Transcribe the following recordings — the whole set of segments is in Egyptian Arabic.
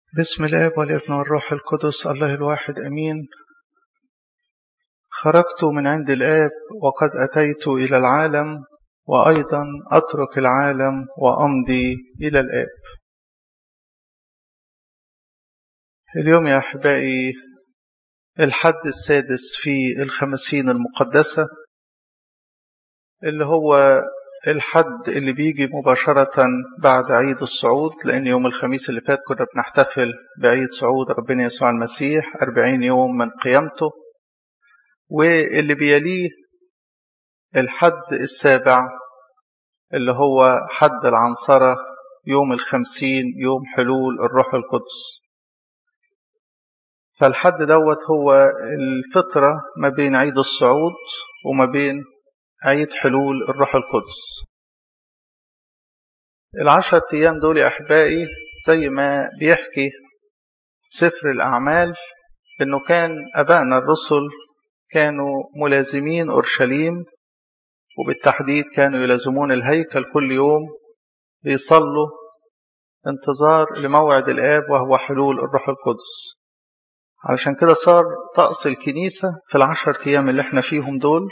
بسم الاب والابن والروح القدس الله الواحد امين خرجت من عند الاب وقد اتيت الى العالم وايضا اترك العالم وامضي الى الاب اليوم يا احبائي الحد السادس في الخمسين المقدسه اللي هو الحد اللي بيجي مباشرة بعد عيد الصعود لأن يوم الخميس اللي فات كنا بنحتفل بعيد صعود ربنا يسوع المسيح أربعين يوم من قيامته واللي بيليه الحد السابع اللي هو حد العنصرة يوم الخمسين يوم حلول الروح القدس فالحد دوت هو الفترة ما بين عيد الصعود وما بين عيد حلول الروح القدس العشر أيام دول يا أحبائي زي ما بيحكي سفر الأعمال إنه كان أبائنا الرسل كانوا ملازمين أورشليم وبالتحديد كانوا يلازمون الهيكل كل يوم بيصلوا انتظار لموعد الآب وهو حلول الروح القدس علشان كده صار طقس الكنيسة في العشر أيام اللي احنا فيهم دول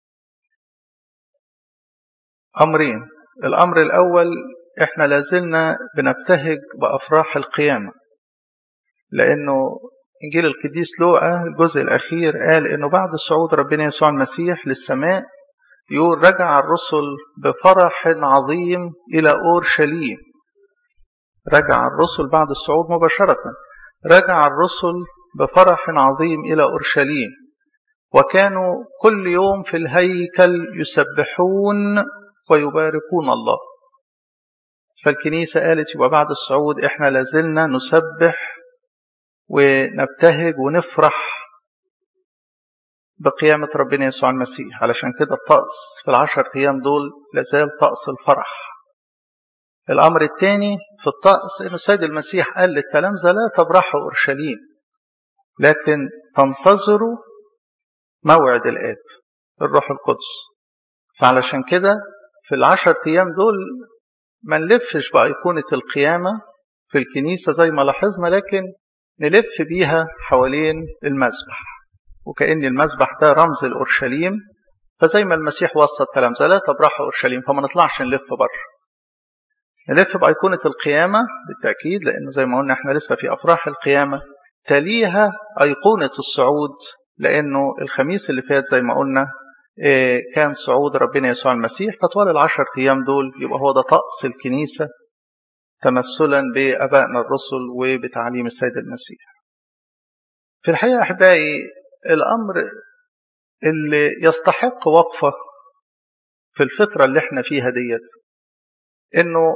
أمرين الأمر الأول إحنا لازلنا بنبتهج بأفراح القيامة لأنه إنجيل القديس لوقا الجزء الأخير قال إنه بعد صعود ربنا يسوع المسيح للسماء يقول رجع الرسل بفرح عظيم إلى أورشليم رجع الرسل بعد الصعود مباشرة رجع الرسل بفرح عظيم إلى أورشليم وكانوا كل يوم في الهيكل يسبحون ويباركون الله فالكنيسة قالت يبقى بعد الصعود احنا لازلنا نسبح ونبتهج ونفرح بقيامة ربنا يسوع المسيح علشان كده الطقس في العشر أيام دول لازال طقس الفرح الأمر الثاني في الطقس إنه السيد المسيح قال للتلامذة لا تبرحوا أورشليم لكن تنتظروا موعد الآب الروح القدس فعلشان كده في العشر أيام دول ما نلفش بأيقونة القيامة في الكنيسة زي ما لاحظنا لكن نلف بيها حوالين المذبح وكأن المذبح ده رمز الأورشليم فزي ما المسيح وصى التلامذة لا تبرحوا أورشليم فما نطلعش نلف بره نلف بأيقونة القيامة بالتأكيد لأنه زي ما قلنا احنا لسه في أفراح القيامة تليها أيقونة الصعود لأنه الخميس اللي فات زي ما قلنا كان صعود ربنا يسوع المسيح فطوال العشر أيام دول يبقى هو ده طقس الكنيسة تمثلا بأبائنا الرسل وبتعليم السيد المسيح في الحقيقة أحبائي الأمر اللي يستحق وقفة في الفترة اللي احنا فيها ديت انه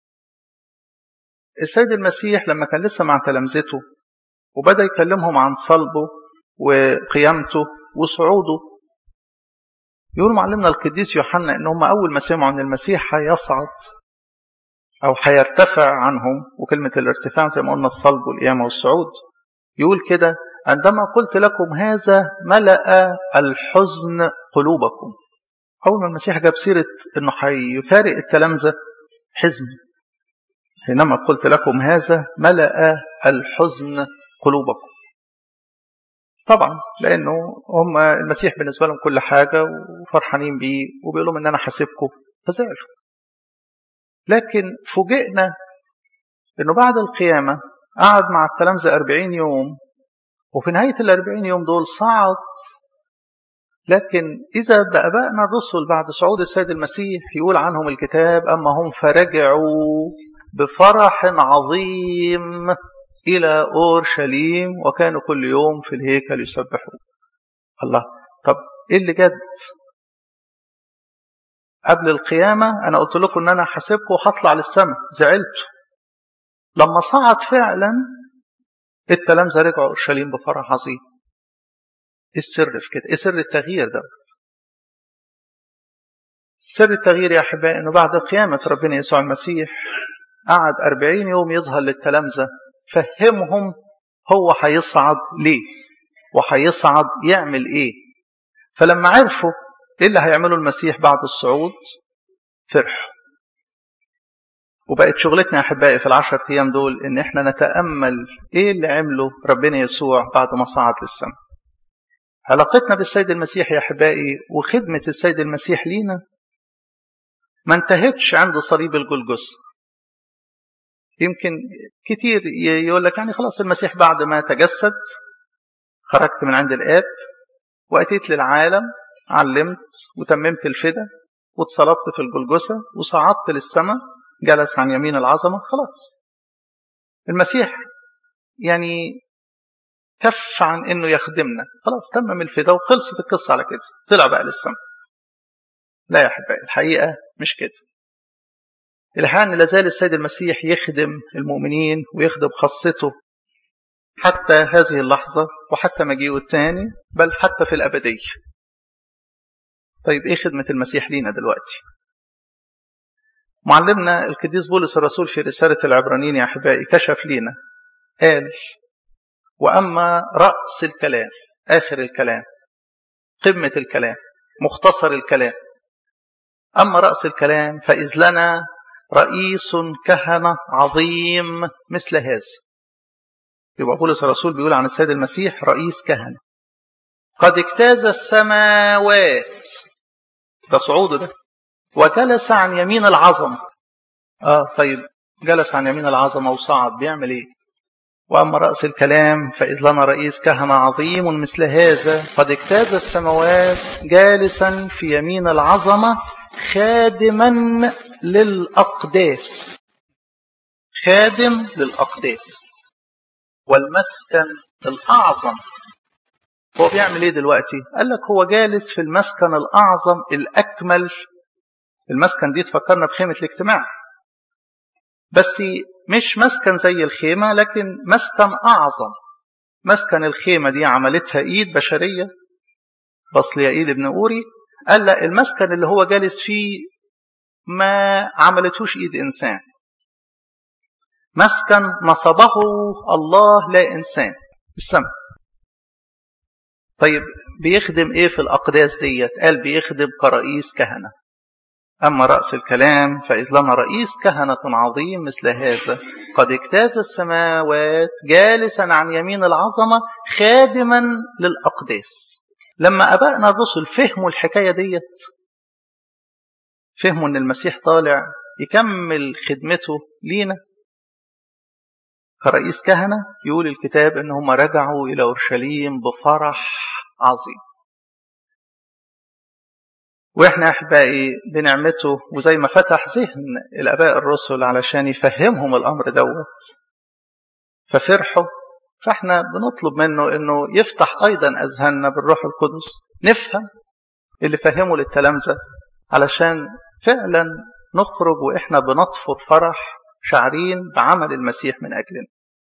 السيد المسيح لما كان لسه مع تلامذته وبدأ يكلمهم عن صلبه وقيامته وصعوده يقول معلمنا القديس يوحنا ان هم اول ما سمعوا ان المسيح هيصعد او هيرتفع عنهم وكلمه الارتفاع زي ما قلنا الصلب والقيامه والصعود يقول كده عندما قلت لكم هذا ملأ الحزن قلوبكم اول ما المسيح جاب سيره انه هيفارق التلامذه حزن حينما قلت لكم هذا ملأ الحزن قلوبكم طبعا لانه هم المسيح بالنسبه لهم كل حاجه وفرحانين بيه وبيقول لهم ان انا حاسبكم فزعلوا لكن فوجئنا انه بعد القيامه قعد مع التلامذه 40 يوم وفي نهايه ال 40 يوم دول صعد لكن إذا بأبائنا الرسل بعد صعود السيد المسيح يقول عنهم الكتاب أما هم فرجعوا بفرح عظيم إلى أورشليم وكانوا كل يوم في الهيكل يسبحون الله طب إيه اللي جد قبل القيامة أنا قلت لكم إن أنا حاسبكم وهطلع للسماء زعلتوا لما صعد فعلا التلامذة رجعوا أورشليم بفرح عظيم ايه السر في كده؟ ايه سر التغيير دوت؟ سر التغيير يا احبائي انه بعد قيامة ربنا يسوع المسيح قعد أربعين يوم يظهر للتلامذة فهمهم هو هيصعد ليه وهيصعد يعمل ايه فلما عرفوا ايه اللي هيعمله المسيح بعد الصعود فرحوا وبقت شغلتنا يا أحبائي في العشر أيام دول إن إحنا نتأمل إيه اللي عمله ربنا يسوع بعد ما صعد للسماء علاقتنا بالسيد المسيح يا أحبائي وخدمة السيد المسيح لينا ما انتهتش عند صليب الجلجث يمكن كتير يقول لك يعني خلاص المسيح بعد ما تجسد خرجت من عند الآب وأتيت للعالم علمت وتممت الفدا واتصلبت في الجلجثة وصعدت للسماء جلس عن يمين العظمة خلاص المسيح يعني كف عن انه يخدمنا خلاص تمم الفدا وخلصت القصة على كده طلع بقى للسماء لا يا احبائي الحقيقة مش كده الحقيقة ان لازال السيد المسيح يخدم المؤمنين ويخدم خاصته حتى هذه اللحظة وحتى مجيئه الثاني بل حتى في الأبدية طيب ايه خدمة المسيح لينا دلوقتي معلمنا القديس بولس الرسول في رسالة العبرانيين يا أحبائي كشف لينا قال وأما رأس الكلام آخر الكلام قمة الكلام مختصر الكلام أما رأس الكلام فإذ لنا رئيس كهنة عظيم مثل هذا يبقى بولس الرسول بيقول عن السيد المسيح رئيس كهنة قد اجتاز السماوات ده صعوده ده وجلس عن يمين العظمة اه طيب جلس عن يمين العظمة وصعد بيعمل ايه وأما رأس الكلام فإذ لنا رئيس كهنة عظيم مثل هذا قد اجتاز السماوات جالسا في يمين العظمة خادما للأقداس خادم للأقداس والمسكن الأعظم هو بيعمل ايه دلوقتي قال لك هو جالس في المسكن الأعظم الأكمل المسكن دي تفكرنا بخيمة الاجتماع بس مش مسكن زي الخيمة لكن مسكن أعظم مسكن الخيمة دي عملتها إيد بشرية بصل يعيد ابن أوري قال لا المسكن اللي هو جالس فيه ما عملتوش إيد إنسان مسكن نصبه الله لا إنسان السماء طيب بيخدم ايه في الأقداس ديت قال بيخدم كرئيس كهنة أما رأس الكلام فإذ لنا رئيس كهنة عظيم مثل هذا قد اجتاز السماوات جالسا عن يمين العظمة خادما للأقداس لما أبائنا الرسل فهموا الحكاية ديت فهموا أن المسيح طالع يكمل خدمته لينا كرئيس كهنة يقول الكتاب أن هم رجعوا إلى أورشليم بفرح عظيم واحنا احبائي بنعمته وزي ما فتح ذهن الاباء الرسل علشان يفهمهم الامر دوت ففرحوا فاحنا بنطلب منه انه يفتح ايضا اذهاننا بالروح القدس نفهم اللي فهمه للتلامذه علشان فعلا نخرج واحنا بنطفر فرح شعرين بعمل المسيح من اجلنا.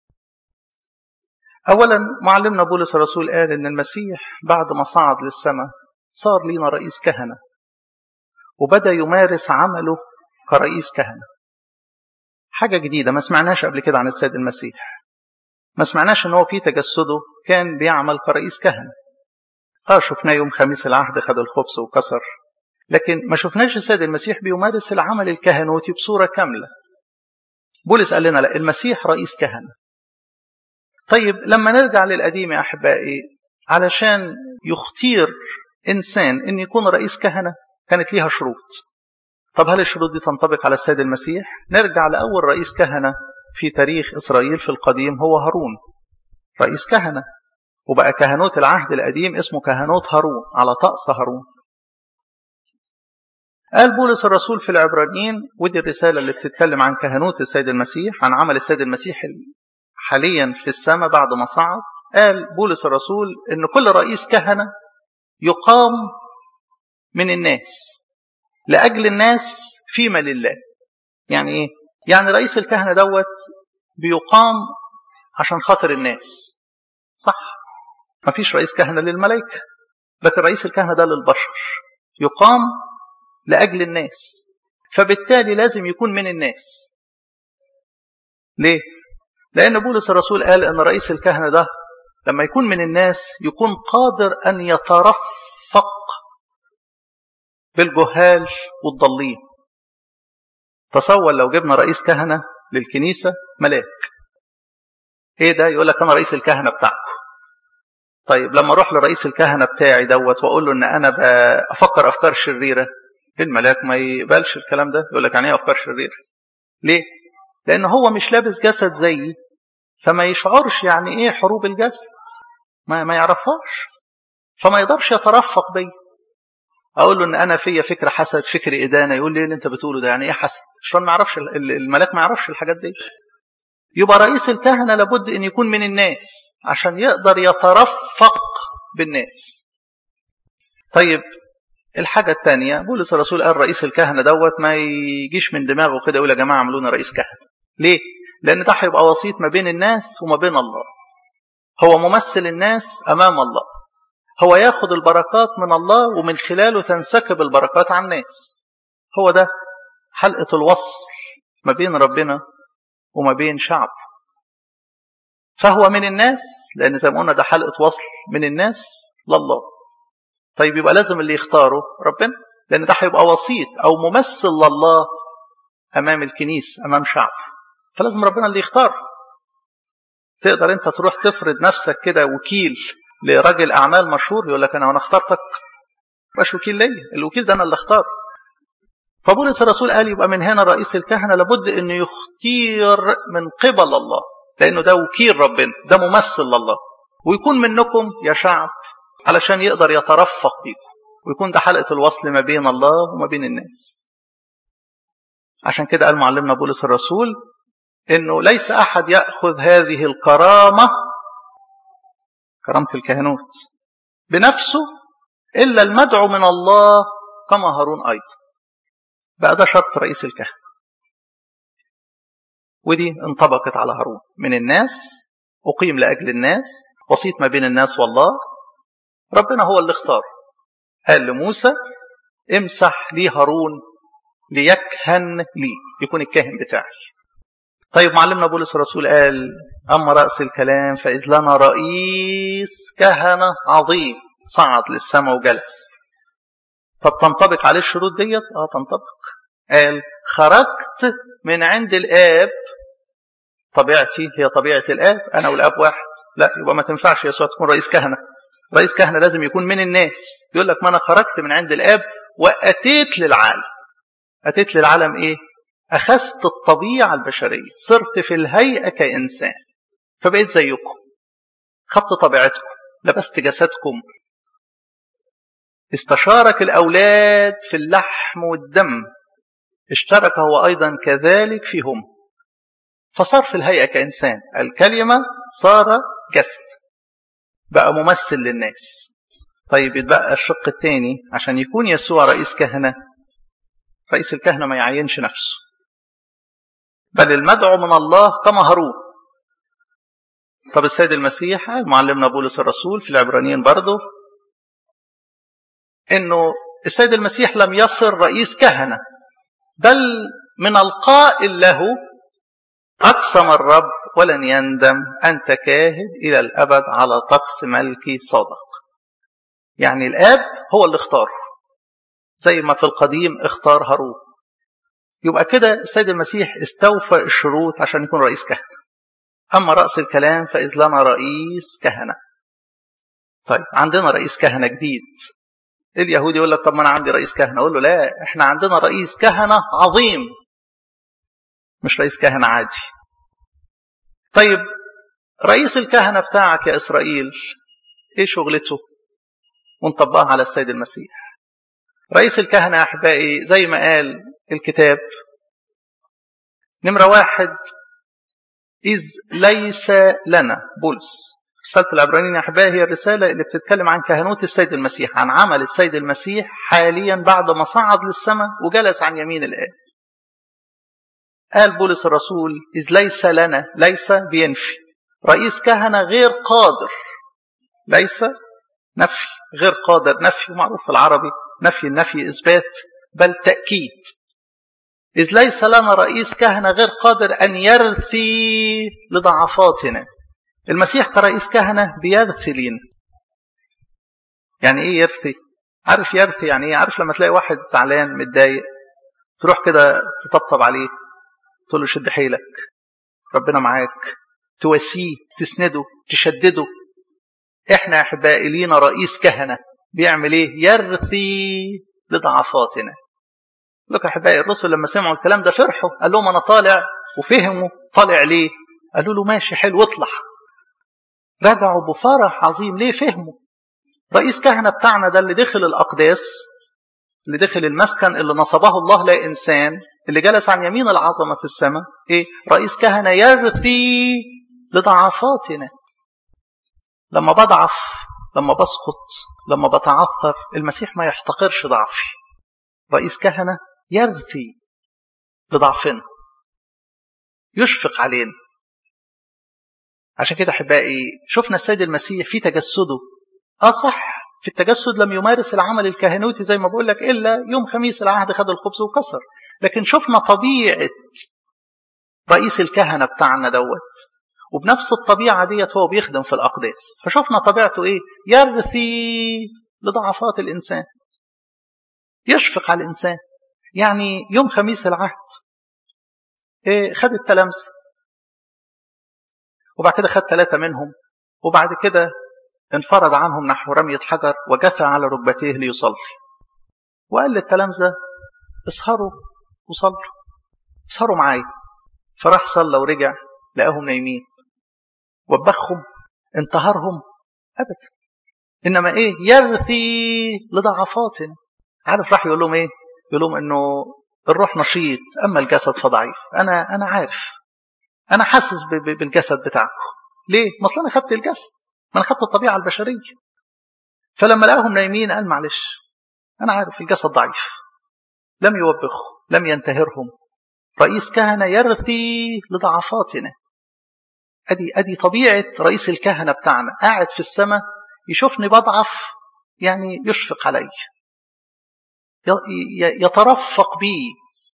اولا معلمنا بولس الرسول قال ان المسيح بعد ما صعد للسماء صار لينا رئيس كهنه وبدأ يمارس عمله كرئيس كهنة حاجة جديدة ما سمعناش قبل كده عن السيد المسيح ما سمعناش ان هو في تجسده كان بيعمل كرئيس كهنة اه شفناه يوم خميس العهد خد الخبز وكسر لكن ما شفناش السيد المسيح بيمارس العمل الكهنوتي بصورة كاملة بولس قال لنا لا المسيح رئيس كهنة طيب لما نرجع للقديم يا أحبائي علشان يختير إنسان إن يكون رئيس كهنة كانت ليها شروط طب هل الشروط دي تنطبق على السيد المسيح نرجع لأول رئيس كهنة في تاريخ إسرائيل في القديم هو هارون رئيس كهنة وبقى كهنوت العهد القديم اسمه كهنوت هارون على طقس هارون قال بولس الرسول في العبرانيين ودي الرسالة اللي بتتكلم عن كهنوت السيد المسيح عن عمل السيد المسيح حاليا في السماء بعد ما صعد قال بولس الرسول ان كل رئيس كهنة يقام من الناس لأجل الناس فيما لله يعني إيه؟ يعني رئيس الكهنة دوت بيقام عشان خاطر الناس صح ما فيش رئيس كهنة للملائكة لكن رئيس الكهنة ده للبشر يقام لأجل الناس فبالتالي لازم يكون من الناس ليه؟ لأن بولس الرسول قال أن رئيس الكهنة ده لما يكون من الناس يكون قادر أن يترفق بالجهال والضالين تصور لو جبنا رئيس كهنة للكنيسة ملاك ايه ده يقول لك انا رئيس الكهنة بتاعكم طيب لما اروح لرئيس الكهنة بتاعي دوت واقول له ان انا بفكر افكار شريرة الملاك ما يقبلش الكلام ده يقول لك يعني ايه افكار شريرة ليه لان هو مش لابس جسد زيي فما يشعرش يعني ايه حروب الجسد ما ما يعرفهاش فما يقدرش يترفق بي اقول له ان انا فيا فكره حسد فكر ادانه يقول لي ايه اللي انت بتقوله ده يعني ايه حسد شلون ما يعرفش الملاك ما يعرفش الحاجات دي يبقى رئيس الكهنه لابد ان يكون من الناس عشان يقدر يترفق بالناس طيب الحاجة الثانية بولس الرسول قال رئيس الكهنة دوت ما يجيش من دماغه كده يقول يا جماعة اعملونا رئيس كهنة ليه؟ لأن ده هيبقى وسيط ما بين الناس وما بين الله هو ممثل الناس أمام الله هو ياخد البركات من الله ومن خلاله تنسكب البركات على الناس هو ده حلقة الوصل ما بين ربنا وما بين شعب فهو من الناس لأن زي ما قلنا ده حلقة وصل من الناس لله طيب يبقى لازم اللي يختاره ربنا لأن ده هيبقى وسيط أو ممثل لله أمام الكنيسة أمام شعب فلازم ربنا اللي يختار تقدر أنت تروح تفرض نفسك كده وكيل لراجل أعمال مشهور يقول لك أنا وأنا اخترتك مش وكيل ليا الوكيل ده أنا اللي اختار فبولس الرسول قال يبقى من هنا رئيس الكهنة لابد أنه يختير من قبل الله لأنه ده وكيل ربنا ده ممثل لله ويكون منكم يا شعب علشان يقدر يترفق بيكم ويكون ده حلقة الوصل ما بين الله وما بين الناس عشان كده قال معلمنا بولس الرسول انه ليس احد ياخذ هذه الكرامه كرامه الكهنوت بنفسه الا المدعو من الله كما هارون ايضا بقى ده شرط رئيس الكهنه ودي انطبقت على هارون من الناس اقيم لاجل الناس وسيط ما بين الناس والله ربنا هو اللي اختار قال لموسى امسح لي هارون ليكهن لي يكون الكاهن بتاعي طيب معلمنا بولس الرسول قال أما رأس الكلام فإذ لنا رئيس كهنة عظيم صعد للسماء وجلس طب تنطبق عليه الشروط ديت اه تنطبق قال خرجت من عند الآب طبيعتي هي طبيعة الآب أنا والآب واحد لا يبقى ما تنفعش يسوع تكون رئيس كهنة رئيس كهنة لازم يكون من الناس يقول لك ما أنا خرجت من عند الآب وأتيت للعالم أتيت للعالم إيه أخذت الطبيعة البشرية صرت في الهيئة كإنسان فبقيت زيكم خدت طبيعتكم لبست جسدكم استشارك الأولاد في اللحم والدم اشترك هو أيضا كذلك فيهم فصار في الهيئة كإنسان الكلمة صار جسد بقى ممثل للناس طيب يتبقى الشق الثاني عشان يكون يسوع رئيس كهنة رئيس الكهنة ما يعينش نفسه بل المدعو من الله كما هارون طب السيد المسيح معلمنا بولس الرسول في العبرانيين برضه انه السيد المسيح لم يصر رئيس كهنه بل من القائل له اقسم الرب ولن يندم انت كاهن الى الابد على طقس ملكي صادق يعني الاب هو اللي اختار زي ما في القديم اختار هارون يبقى كده السيد المسيح استوفى الشروط عشان يكون رئيس كهنة أما رأس الكلام فإذ لنا رئيس كهنة طيب عندنا رئيس كهنة جديد اليهودي يقول لك طب ما أنا عندي رئيس كهنة أقول له لا إحنا عندنا رئيس كهنة عظيم مش رئيس كهنة عادي طيب رئيس الكهنة بتاعك يا إسرائيل إيه شغلته ونطبقها على السيد المسيح رئيس الكهنة يا أحبائي زي ما قال الكتاب نمرة واحد إذ ليس لنا بولس رسالة العبرانيين يا أحبائي هي الرسالة اللي بتتكلم عن كهنوت السيد المسيح عن عمل السيد المسيح حاليا بعد ما صعد للسماء وجلس عن يمين الآب قال بولس الرسول إذ ليس لنا ليس بينفي رئيس كهنة غير قادر ليس نفي غير قادر نفي معروف في العربي نفي النفي إثبات بل تأكيد إذ ليس لنا رئيس كهنة غير قادر أن يرثي لضعفاتنا المسيح كرئيس كهنة بيرثي لينا يعني إيه يرثي؟ عارف يرثي يعني إيه؟ عارف لما تلاقي واحد زعلان متضايق تروح كده تطبطب عليه تقول له شد حيلك ربنا معاك تواسيه تسنده تشدده احنا يا احبائي لينا رئيس كهنه بيعمل ايه يرثي لضعفاتنا لك يا احبائي الرسل لما سمعوا الكلام ده فرحوا قال لهم انا طالع وفهموا طالع ليه قالوا له ماشي حلو اطلع رجعوا بفرح عظيم ليه فهموا رئيس كهنة بتاعنا ده اللي دخل الأقداس اللي دخل المسكن اللي نصبه الله لا إنسان اللي جلس عن يمين العظمة في السماء إيه رئيس كهنة يرثي لضعفاتنا لما بضعف لما بسقط لما بتعثر المسيح ما يحتقرش ضعفي رئيس كهنة يرثي لضعفنا يشفق علينا عشان كده احبائي شفنا السيد المسيح في تجسده اه صح في التجسد لم يمارس العمل الكهنوتي زي ما بقول لك الا يوم خميس العهد خد الخبز وكسر لكن شفنا طبيعه رئيس الكهنه بتاعنا دوت وبنفس الطبيعه ديت هو بيخدم في الاقداس فشفنا طبيعته ايه يرثي لضعفات الانسان يشفق على الانسان يعني يوم خميس العهد إيه خد التلامذه وبعد كده خد ثلاثة منهم وبعد كده انفرد عنهم نحو رمية حجر وجثى على ركبتيه ليصلي وقال للتلامذة اسهروا وصلوا اسهروا معايا فراح صلى ورجع لقاهم نايمين وبخهم انتهرهم ابدا انما ايه يرثي لضعفاتنا عارف راح يقول لهم ايه يقول لهم انه الروح نشيط اما الجسد فضعيف انا انا عارف انا حاسس بالجسد بتاعكم ليه ما اصل انا خدت الجسد ما انا خدت الطبيعه البشريه فلما لقاهم نايمين قال معلش انا عارف الجسد ضعيف لم يوبخهم لم ينتهرهم رئيس كهنه يرثي لضعفاتنا ادي ادي طبيعه رئيس الكهنه بتاعنا قاعد في السماء يشوفني بضعف يعني يشفق علي يترفق بي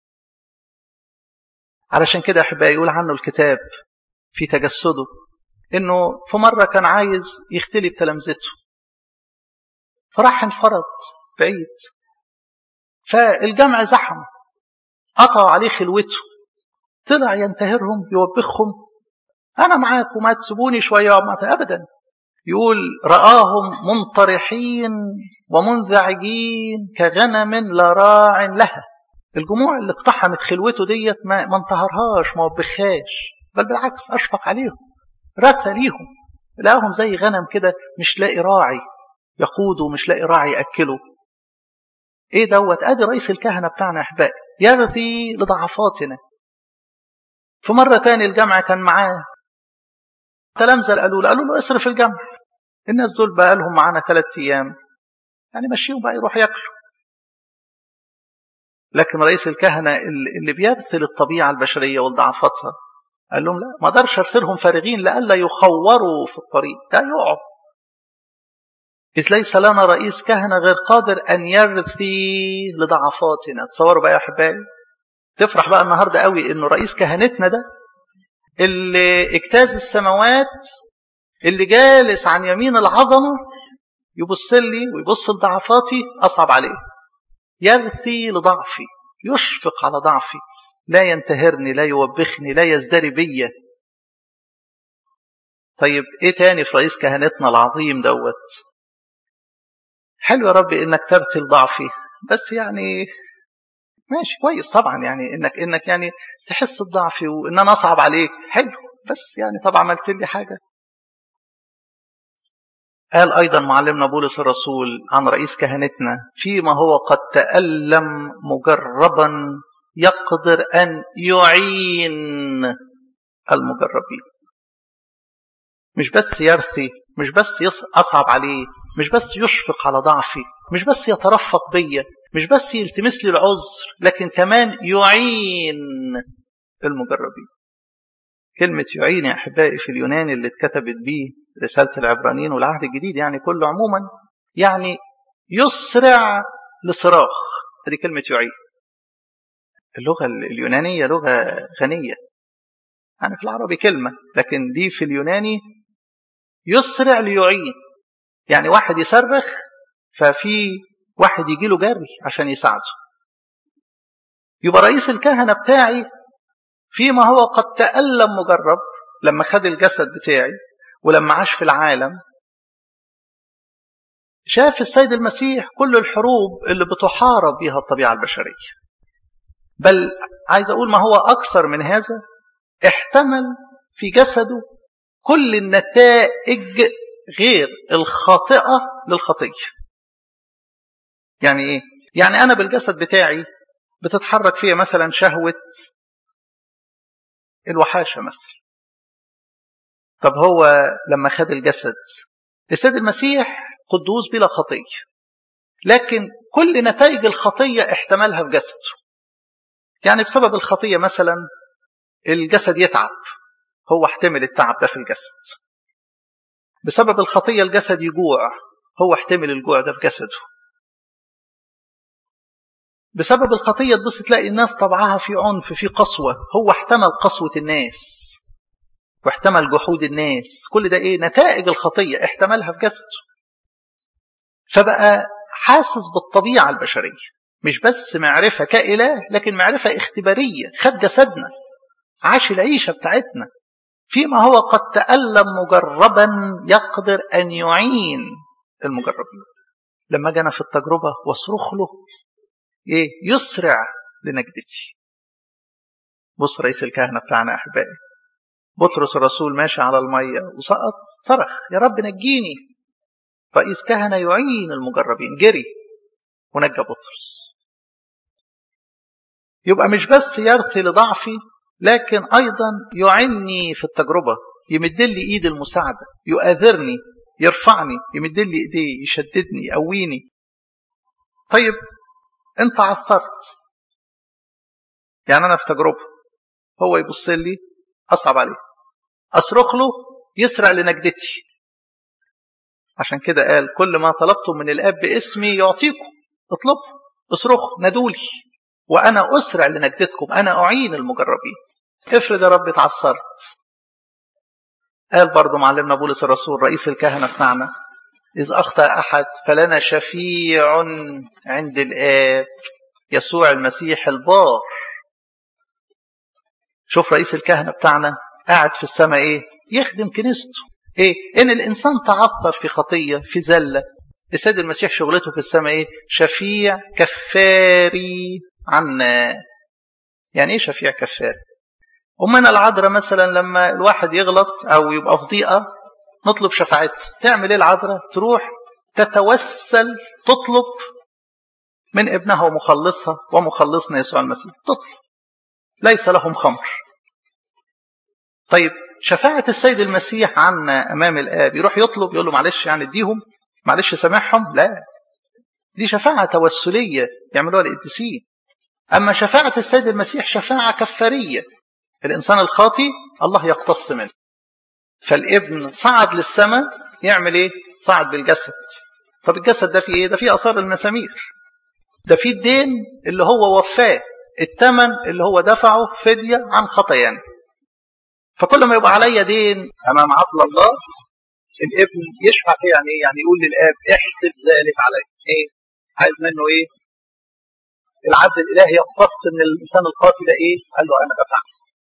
علشان كده احبائي يقول عنه الكتاب في تجسده انه في مره كان عايز يختلي بتلامذته فراح انفرد بعيد فالجمع زحم قطعوا عليه خلوته طلع ينتهرهم يوبخهم انا معاكم ما تسيبوني شويه ابدا يقول راهم منطرحين ومنزعجين كغنم لا راع لها الجموع اللي اقتحمت خلوته ديت ما, ما انتهرهاش ما وبخاش بل بالعكس اشفق عليهم رثى ليهم لقاهم زي غنم كده مش لاقي راعي يقوده مش لاقي راعي ياكله ايه دوت ادي رئيس الكهنه بتاعنا يا احبائي يرثي لضعفاتنا في مره تاني الجمع كان معاه تلامذه قالوا له قالوا له اصرف الجمع الناس دول بقى لهم معانا ثلاث ايام يعني مشيهم بقى يروح ياكلوا لكن رئيس الكهنة اللي بيرسل الطبيعة البشرية والضعفاتها قال لهم لا ما اقدرش ارسلهم فارغين لئلا يخوروا في الطريق ده يقعوا إذ ليس لنا رئيس كهنة غير قادر أن يرثي لضعفاتنا تصوروا بقى يا أحبائي تفرح بقى النهاردة قوي إنه رئيس كهنتنا ده اللي اجتاز السماوات اللي جالس عن يمين العظمة يبص لي ويبص لضعفاتي أصعب عليه يرثي لضعفي يشفق على ضعفي لا ينتهرني لا يوبخني لا يزدري بيا طيب ايه تاني في رئيس كهنتنا العظيم دوت حلو يا رب انك ترثي لضعفي بس يعني ماشي كويس طبعا يعني انك انك يعني تحس بضعفي وان انا اصعب عليك حلو بس يعني طبعا عملت لي حاجه قال أيضا معلمنا بولس الرسول عن رئيس كهنتنا فيما هو قد تألم مجربا يقدر أن يعين المجربين مش بس يرثي مش بس أصعب عليه مش بس يشفق على ضعفي مش بس يترفق بيا مش بس يلتمس لي العذر لكن كمان يعين المجربين كلمة يعين يا أحبائي في اليوناني اللي اتكتبت بيه رسالة العبرانيين والعهد الجديد يعني كله عموما يعني يسرع لصراخ هذه كلمة يعين اللغة اليونانية لغة غنية يعني في العربي كلمة لكن دي في اليوناني يسرع ليعين يعني واحد يصرخ ففي واحد يجي له جري عشان يساعده يبقى رئيس الكهنة بتاعي فيما هو قد تألم مجرب لما خد الجسد بتاعي ولما عاش في العالم شاف السيد المسيح كل الحروب اللي بتحارب بها الطبيعة البشرية بل عايز أقول ما هو أكثر من هذا احتمل في جسده كل النتائج غير الخاطئة للخطية يعني إيه؟ يعني أنا بالجسد بتاعي بتتحرك فيها مثلا شهوة الوحاشة مثلا طب هو لما خد الجسد السيد المسيح قدوس بلا خطية لكن كل نتائج الخطية احتملها في جسده يعني بسبب الخطية مثلا الجسد يتعب هو احتمل التعب ده في الجسد بسبب الخطية الجسد يجوع هو احتمل الجوع ده في جسده بسبب الخطية تبص تلاقي الناس طبعها في عنف في قسوة هو احتمل قسوة الناس واحتمل جحود الناس كل ده ايه نتائج الخطية احتملها في جسده فبقى حاسس بالطبيعة البشرية مش بس معرفة كإله لكن معرفة اختبارية خد جسدنا عاش العيشة بتاعتنا فيما هو قد تألم مجربا يقدر أن يعين المجربين لما جانا في التجربة واصرخ له إيه يسرع لنجدتي بص رئيس الكهنة بتاعنا أحبائي بطرس الرسول ماشي على المية وسقط صرخ يا رب نجيني رئيس كهنة يعين المجربين جري ونجى بطرس يبقى مش بس يرثي لضعفي لكن أيضا يعني في التجربة يمد لي إيد المساعدة يؤذرني يرفعني يمد لي إيديه يشددني يقويني طيب أنت عثرت يعني أنا في تجربة هو يبص لي أصعب عليه أصرخ له يسرع لنجدتي عشان كده قال كل ما طلبتم من الاب باسمي يعطيكم اطلبوا اصرخوا نادولي وانا اسرع لنجدتكم انا اعين المجربين افرض يا رب اتعثرت قال برضه معلمنا بولس الرسول رئيس الكهنه بتاعنا اذ اخطا احد فلنا شفيع عند الاب يسوع المسيح البار شوف رئيس الكهنه بتاعنا قاعد في السماء ايه يخدم كنيسته ايه ان الانسان تعثر في خطيه في زله السيد المسيح شغلته في السماء ايه شفيع كفاري عنا يعني ايه شفيع كفاري امنا العذراء مثلا لما الواحد يغلط او يبقى في ضيقه نطلب شفاعتها تعمل ايه العذراء تروح تتوسل تطلب من ابنها ومخلصها ومخلصنا يسوع المسيح تطلب ليس لهم خمر طيب شفاعة السيد المسيح عنا أمام الآب يروح يطلب يقول له معلش يعني اديهم معلش سامحهم لا دي شفاعة توسلية يعملوها القديسين أما شفاعة السيد المسيح شفاعة كفارية الإنسان الخاطي الله يقتص منه فالابن صعد للسماء يعمل إيه؟ صعد بالجسد طب الجسد ده فيه إيه؟ ده فيه آثار المسامير ده فيه الدين اللي هو وفاه الثمن اللي هو دفعه فدية عن خطايانا فكل ما يبقى عليا دين امام عدل الله الابن يشفع فيه يعني ايه؟ يعني يقول للاب احسب ذلك علي ايه؟ عايز منه ايه؟ العدل الالهي يقتص من الانسان القاتل ده ايه؟ قال له انا دفعت.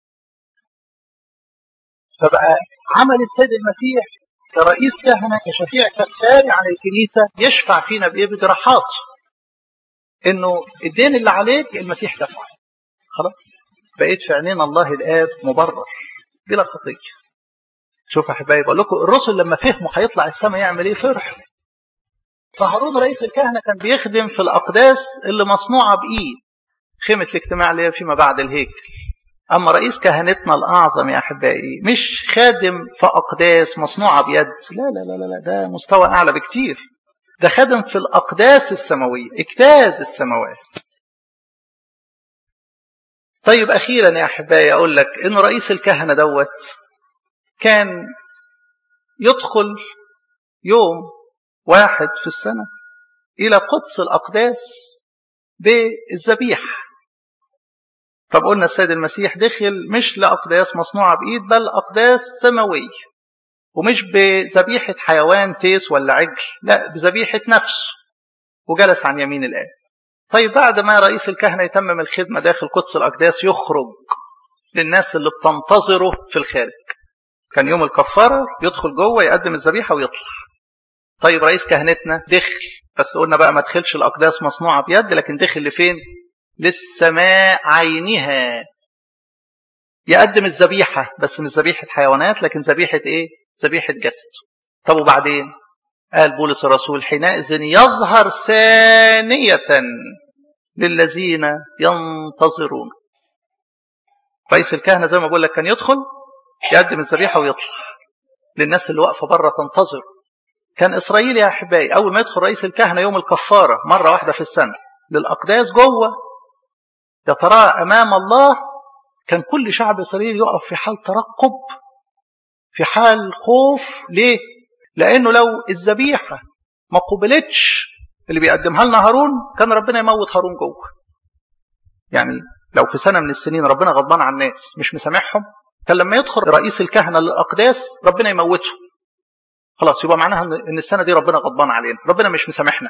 فبقى عمل السيد المسيح كرئيس كهنه كشفيع كفاري عن الكنيسه يشفع فينا بايه؟ بجراحات. انه الدين اللي عليك المسيح دفعه. خلاص بقيت في عينين الله الاب مبرر بلا خطيه. شوف يا حبايبي بقول لكم الرسل لما فهموا هيطلع السماء يعمل ايه فرحوا. فهارون رئيس الكهنه كان بيخدم في الاقداس اللي مصنوعه بايد. خيمه الاجتماع اللي هي فيما بعد الهيكل. اما رئيس كهنتنا الاعظم يا احبائي مش خادم في اقداس مصنوعه بيد، لا لا لا لا ده مستوى اعلى بكتير. ده خادم في الاقداس السماويه، اجتاز السماوات. طيب أخيرا يا أحبائي أقول لك إنه رئيس الكهنة دوت كان يدخل يوم واحد في السنة إلى قدس الأقداس بالذبيحة طب قلنا السيد المسيح دخل مش لأقداس مصنوعة بإيد بل أقداس سماوية ومش بذبيحة حيوان تيس ولا عجل لا بذبيحة نفسه وجلس عن يمين الآب طيب بعد ما رئيس الكهنة يتمم الخدمة داخل قدس الأقداس يخرج للناس اللي بتنتظره في الخارج كان يوم الكفارة يدخل جوه يقدم الذبيحة ويطلع طيب رئيس كهنتنا دخل بس قلنا بقى ما دخلش الأقداس مصنوعة بيد لكن دخل لفين للسماء عينها يقدم الذبيحة بس مش ذبيحة حيوانات لكن ذبيحة ايه ذبيحة جسد طب وبعدين قال بولس الرسول حينئذ يظهر ثانية للذين ينتظرون رئيس الكهنة زي ما بقول لك كان يدخل يقدم الذبيحة ويطلع للناس اللي واقفة بره تنتظر كان إسرائيل يا أحبائي أول ما يدخل رئيس الكهنة يوم الكفارة مرة واحدة في السنة للأقداس جوه يتراءى أمام الله كان كل شعب إسرائيل يقف في حال ترقب في حال خوف ليه؟ لأنه لو الذبيحة ما قبلتش اللي بيقدمها لنا هارون كان ربنا يموت هارون جوه يعني لو في سنة من السنين ربنا غضبان على الناس مش مسامحهم كان لما يدخل رئيس الكهنة للأقداس ربنا يموته خلاص يبقى معناها ان السنة دي ربنا غضبان علينا ربنا مش مسامحنا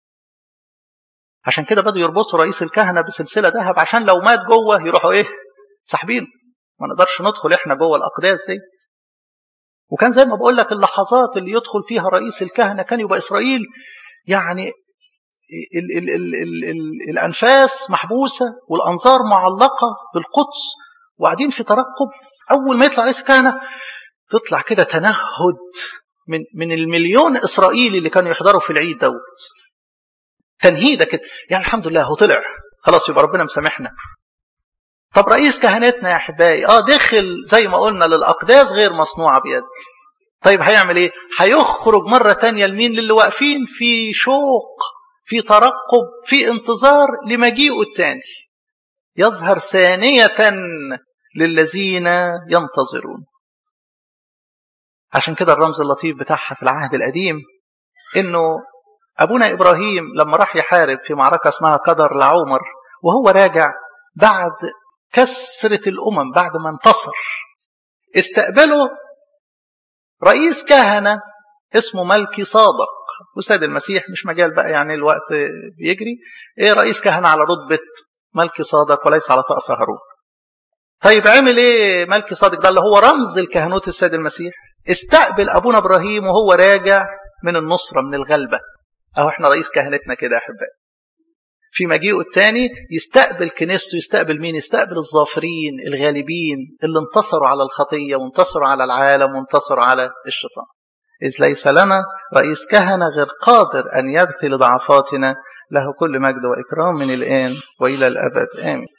عشان كده بدوا يربطوا رئيس الكهنة بسلسلة ذهب عشان لو مات جوه يروحوا ايه ساحبينه ما نقدرش ندخل احنا جوه الأقداس دي وكان زي ما بقول لك اللحظات اللي يدخل فيها رئيس الكهنة كان يبقى إسرائيل يعني ال ال ال ال ال الأنفاس محبوسة والأنظار معلقة بالقدس وقاعدين في ترقب أول ما يطلع رئيس الكهنة تطلع كده تنهد من من المليون إسرائيلي اللي كانوا يحضروا في العيد دوت تنهيده كده يعني الحمد لله هو طلع خلاص يبقى ربنا مسامحنا طب رئيس كهنتنا يا احبائي اه دخل زي ما قلنا للاقداس غير مصنوعه بيد طيب هيعمل ايه هيخرج مره تانية لمين للي واقفين في شوق في ترقب في انتظار لمجيئه الثاني يظهر ثانيه للذين ينتظرون عشان كده الرمز اللطيف بتاعها في العهد القديم انه ابونا ابراهيم لما راح يحارب في معركه اسمها قدر لعمر وهو راجع بعد كسرة الأمم بعد ما انتصر استقبله رئيس كهنة اسمه ملكي صادق وسيد المسيح مش مجال بقى يعني الوقت بيجري ايه رئيس كهنة على رتبة ملكي صادق وليس على طقس هارون طيب عمل ايه ملكي صادق ده اللي هو رمز الكهنوت السيد المسيح استقبل ابونا ابراهيم وهو راجع من النصرة من الغلبة اهو احنا رئيس كهنتنا كده يا احبائي في مجيئه الثاني يستقبل كنيسته يستقبل مين يستقبل الظافرين الغالبين اللي انتصروا على الخطية وانتصروا على العالم وانتصروا على الشيطان إذ ليس لنا رئيس كهنة غير قادر أن يغفر ضعفاتنا له كل مجد وإكرام من الآن وإلى الأبد آمين